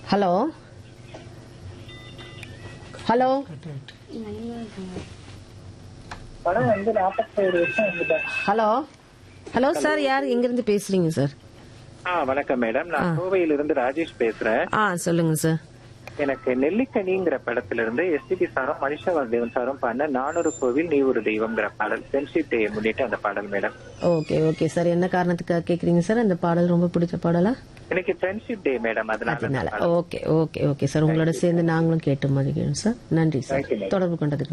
Hello hello படம் வந்து நாற்பத்தேழு வருஷம் வந்துட்டேன் ஹலோ ஹலோ சார் யார் எங்கிருந்து பேசுறீங்க சார் ஆ வணக்கம் மேடம் நான் கோவையிலிருந்து ராஜேஷ் பேசுறேன் ஆ சொல்லுங்க சார் எனக்கு நெல்லிக்கனிங்கிற படத்துல இருந்து எஸ்டிபி சாரும் மனிஷா வாசுதேவன் சாரும் பண்ண நானூறு கோவில் நீ ஒரு தெய்வம்ங்கிற பாடல் ஃப்ரெண்ட்ஷிப் டே முன்னிட்டு அந்த பாடல் மேடம் ஓகே ஓகே சார் என்ன காரணத்துக்காக கேக்குறீங்க சார் அந்த பாடல் ரொம்ப பிடிச்ச பாடலா எனக்கு ஃப்ரெண்ட்ஷிப் டே மேடம் அதனால அதனால ஓகே ஓகே ஓகே சார் உங்களோட சேர்ந்து நாங்களும் கேட்டு மதிக்கிறோம் சார் நன்றி சார் Thank you, madam. தொடர்பு கொண்டதுக்கு